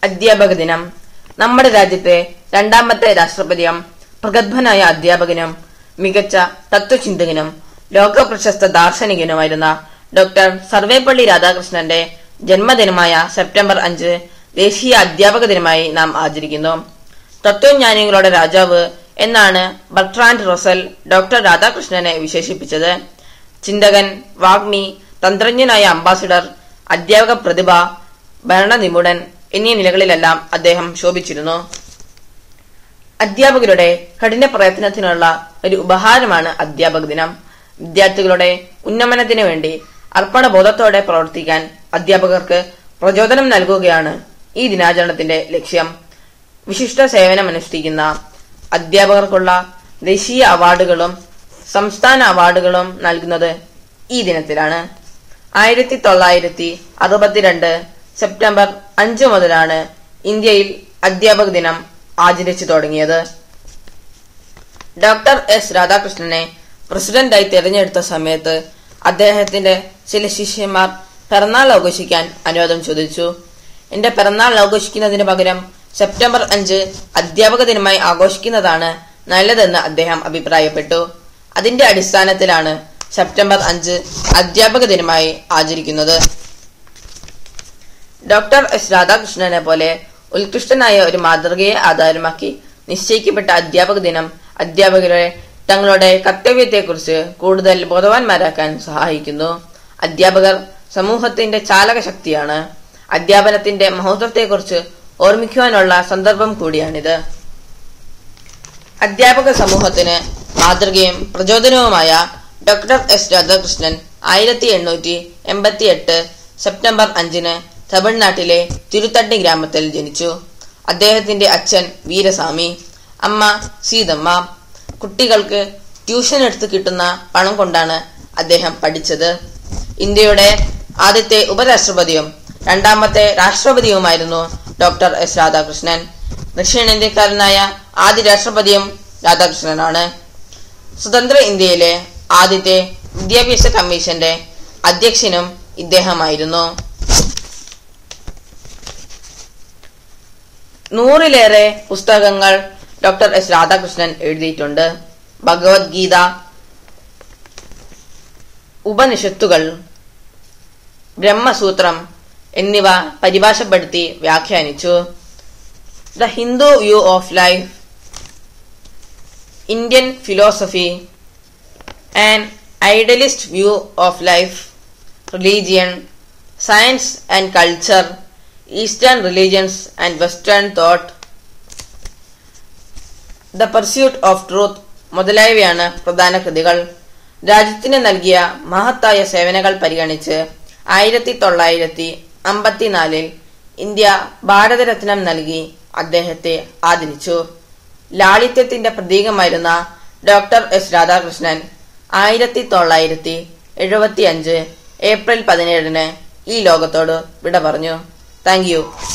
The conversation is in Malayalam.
അധ്യാപക ദിനം നമ്മുടെ രാജ്യത്തെ രണ്ടാമത്തെ രാഷ്ട്രപതിയും പ്രഗത്ഭനായ അധ്യാപകനും മികച്ച തത്വചിന്തകനും ലോക പ്രശസ്ത ദാർശനികനുമായിരുന്ന ഡോക്ടർ സർവേപ്പള്ളി രാധാകൃഷ്ണന്റെ ജന്മദിനമായ സെപ്റ്റംബർ അഞ്ച് ദേശീയ അധ്യാപക ദിനമായി നാം ആചരിക്കുന്നു തത്വജ്ഞാനികളുടെ രാജാവ് എന്നാണ് ബർട്രാൻഡ് റൊസൽ ഡോക്ടർ രാധാകൃഷ്ണനെ വിശേഷിപ്പിച്ചത് ചിന്തകൻ വാഗ്മി തന്ത്രജ്ഞനായ അംബാസിഡർ അധ്യാപക പ്രതിഭ ഭരണനിപുണൻ എന്നീ നിലകളിലെല്ലാം അദ്ദേഹം ശോഭിച്ചിരുന്നു അധ്യാപകരുടെ കഠിന പ്രയത്നത്തിനുള്ള ഒരു ഉപഹാരമാണ് അധ്യാപക ദിനം വിദ്യാർത്ഥികളുടെ ഉന്നമനത്തിനു വേണ്ടി അർപ്പണബോധത്തോടെ പ്രവർത്തിക്കാൻ അധ്യാപകർക്ക് പ്രചോദനം നൽകുകയാണ് ഈ ദിനാചരണത്തിന്റെ ലക്ഷ്യം വിശിഷ്ട സേവനമനുഷ്ഠിക്കുന്ന അധ്യാപകർക്കുള്ള ദേശീയ അവാർഡുകളും സംസ്ഥാന അവാർഡുകളും നൽകുന്നത് ഈ ദിനത്തിലാണ് ആയിരത്തി തൊള്ളായിരത്തി അറുപത്തിരണ്ട് സെപ്റ്റംബർ അഞ്ച് മുതലാണ് ഇന്ത്യയിൽ അധ്യാപക ദിനം ആചരിച്ചു തുടങ്ങിയത് ഡോക്ടർ എസ് രാധാകൃഷ്ണനെ പ്രസിഡന്റായി തിരഞ്ഞെടുത്ത സമയത്ത് അദ്ദേഹത്തിന്റെ ചില ശിഷ്യന്മാർ പിറന്നാൾ ആഘോഷിക്കാൻ അനുവാദം ചോദിച്ചു എന്റെ പിറന്നാൾ ആഘോഷിക്കുന്നതിന് പകരം സെപ്റ്റംബർ അഞ്ച് അധ്യാപക ദിനമായി ആഘോഷിക്കുന്നതാണ് നല്ലതെന്ന് അദ്ദേഹം അഭിപ്രായപ്പെട്ടു അതിന്റെ അടിസ്ഥാനത്തിലാണ് സെപ്റ്റംബർ അഞ്ച് അധ്യാപക ദിനമായി ആചരിക്കുന്നത് ഡോക്ടർ എസ് രാധാകൃഷ്ണനെ പോലെ ഉത്കൃഷ്ടനായ ഒരു മാതൃകയെ ആധാരമാക്കി നിശ്ചയിക്കപ്പെട്ട അധ്യാപക ദിനം അധ്യാപകരെ തങ്ങളുടെ കർത്തവ്യത്തെക്കുറിച്ച് കൂടുതൽ ബോധവാന്മാരാക്കാൻ സഹായിക്കുന്നു അധ്യാപകർ സമൂഹത്തിന്റെ ചാലക ശക്തിയാണ് അധ്യാപനത്തിന്റെ മഹത്വത്തെക്കുറിച്ച് ഓർമ്മിക്കുവാനുള്ള സന്ദർഭം കൂടിയാണിത് അധ്യാപക സമൂഹത്തിന് മാതൃകയും പ്രചോദനവുമായ ഡോക്ടർ എസ് രാധാകൃഷ്ണൻ ആയിരത്തി എണ്ണൂറ്റി എൺപത്തി എട്ട് സെപ്റ്റംബർ അഞ്ചിന് തമിഴ്നാട്ടിലെ തിരുത്തട്ടി ഗ്രാമത്തിൽ ജനിച്ചു അദ്ദേഹത്തിന്റെ അച്ഛൻ വീരസ്വാമി അമ്മ സീതമ്മ കുട്ടികൾക്ക് ട്യൂഷൻ എടുത്ത് കിട്ടുന്ന പണം കൊണ്ടാണ് അദ്ദേഹം പഠിച്ചത് ഇന്ത്യയുടെ ആദ്യത്തെ ഉപരാഷ്ട്രപതിയും രണ്ടാമത്തെ രാഷ്ട്രപതിയുമായിരുന്നു ഡോക്ടർ എസ് രാധാകൃഷ്ണൻ ദക്ഷിണേന്ത്യക്കാരനായ ആദ്യ രാഷ്ട്രപതിയും രാധാകൃഷ്ണനാണ് സ്വതന്ത്ര ഇന്ത്യയിലെ ആദ്യത്തെ വിദ്യാഭ്യാസ കമ്മീഷന്റെ അധ്യക്ഷനും ഇദ്ദേഹമായിരുന്നു നൂറിലേറെ പുസ്തകങ്ങൾ ഡോക്ടർ എസ് രാധാകൃഷ്ണൻ എഴുതിയിട്ടുണ്ട് ഭഗവത്ഗീത ഉപനിഷത്തുകൾ ബ്രഹ്മസൂത്രം എന്നിവ പരിഭാഷപ്പെടുത്തി വ്യാഖ്യാനിച്ചു the Hindu view of life Indian philosophy and idealist view of life religion science and culture eastern religions and western thought the pursuit of truth മുതലായവയാണ് പ്രധാന കൃതികൾ രാജ്യത്തിന് നൽകിയ മഹത്തായ സേവനങ്ങൾ പരിഗണിച്ച് ആയിരത്തി തൊള്ളായിരത്തി അമ്പത്തിനാലിൽ ഇന്ത്യ ഭാരതരത്നം നൽകി അദ്ദേഹത്തെ ആദരിച്ചു ലാളിത്യത്തിന്റെ പ്രതീകമായിരുന്ന ഡോക്ടർ എസ് രാധാകൃഷ്ണൻ ആയിരത്തി തൊള്ളായിരത്തി എഴുപത്തി അഞ്ച് ഏപ്രിൽ പതിനേഴിന് ഈ ലോകത്തോട് വിട പറഞ്ഞു താങ്ക് യു